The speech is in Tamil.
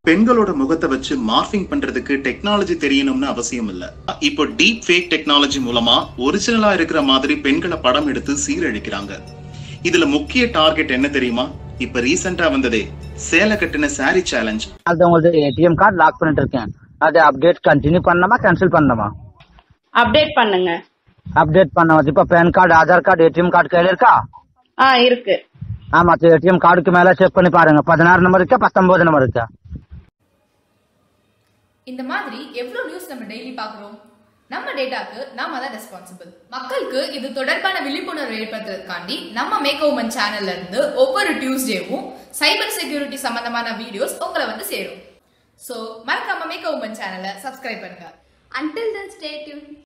பெண்களோட முகத்தை வச்சு மார்பிங் பண்றதுக்கு டெக்னாலஜி தெரியணும்னு அவசியம் இல்ல இப்போ டீப் ஃபேக் டெக்னாலஜி மூலமா ஒரிஜினலா இருக்கிற மாதிரி பெண்களை படம் எடுத்து சீரழிக்கிறாங்க இதுல முக்கிய டார்கெட் என்ன தெரியுமா இப்ப ரீசெண்டா வந்ததே சேலை கட்டின சாரி சேலஞ்ச் அது உங்களது ஏடிஎம் கார்டு லாக் பண்ணிட்டு இருக்கேன் அது அப்டேட் கண்டினியூ பண்ணணுமா கேன்சல் பண்ணணுமா அப்டேட் பண்ணுங்க அப்டேட் பண்ணணும் இப்ப PAN card Aadhaar card ATM card கையில இருக்கா ஆ இருக்கு ஆமா ஏடிஎம் கார்டுக்கு மேல செக் பண்ணி பாருங்க பதினாறு நம்பர் இருக்கா பத்தொன்பது நம்பர் இருக்கா இந்த மாதிரி எவ்வளவு நியூஸ் நம்ம டெய்லி பார்க்குறோம் நம்ம டேட்டாக்கு நாம தான் ரெஸ்பான்சிபிள் மக்களுக்கு இது தொடர்பான விழிப்புணர்வு ஏற்படுத்துறதுக்காண்டி நம்ம மேக் உமன் சேனல்ல இருந்து ஒவ்வொரு டியூஸ்டேவும் சைபர் செக்யூரிட்டி சம்பந்தமான வீடியோஸ் உங்களை வந்து சேரும் ஸோ மறக்காம மேக் உமன் சேனலை சப்ஸ்கிரைப் பண்ணுங்க Until then, stay tuned.